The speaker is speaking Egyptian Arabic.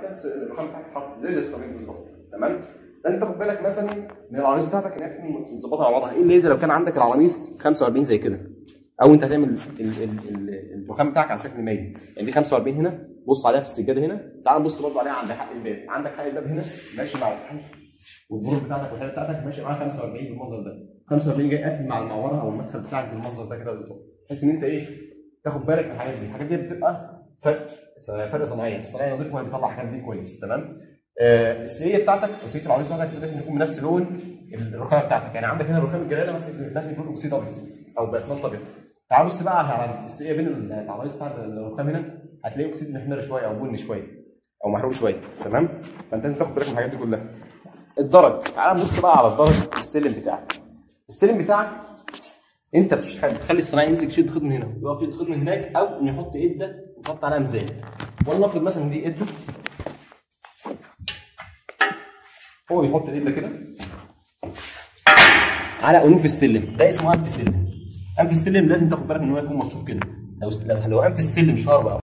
كده الرخام بتاعك اتحط زي زي السيراميك بالظبط تمام ده انت خد بالك مثلا من العرايس بتاعتك انها تكون متظبطه على بعضها ايه اللي لو كان عندك العرايس 45 زي كده او انت هتعمل ال- ال- ال- الرخام بتاعك على شكل مايل يعني دي 45 هنا بص عليها في السجاده هنا تعال نبص برضه عليها عند حق الباب عندك حق الباب هنا ماشي مع الحيط والبرج بتاعتك والحاجه بتاعتك ماشي معاها 45 بالمنظر ده 45 جاي قافل مع المعوره او المدخل بتاعك بالمنظر ده كده بالظبط بحيث ان انت ايه تاخد بالك من الحاجات دي الحاجات دي بتبقى فرق فرق صناعيه الصناعيه نضيف وهي بتطلع الحاجات دي كويس تمام آه السريه بتاعتك وسريه العروس بتاعتك لازم يكون بنفس لون الرخامه بتاعتك يعني عندك هنا الرخام الجلاله ماسك ماسك لون اكسيد ابيض او باسمنت ابيض تعال بص بقى على السريه بين العرايس بتاعت الرخام هنا هتلاقي اكسيد محمر شويه او بني شويه او محروق شويه تمام فانت لازم تاخد بالك من الحاجات دي كلها الدرج تعال نبص بقى على الدرج السلم بتاعك السلم بتاعك انت بتخلي بتخلي الصناعي يمسك يشد خيط من هنا ويقف يشد خيط من هناك او انه يحط ايده ويحط عليها ميزان ولنفرض مثلا دي ايده هو بيحط الايد ده كده على انوف السلم ده اسمه انف سلم انف السلم لازم تاخد بالك ان هو يكون مشطوف كده لو لو انف السلم شارب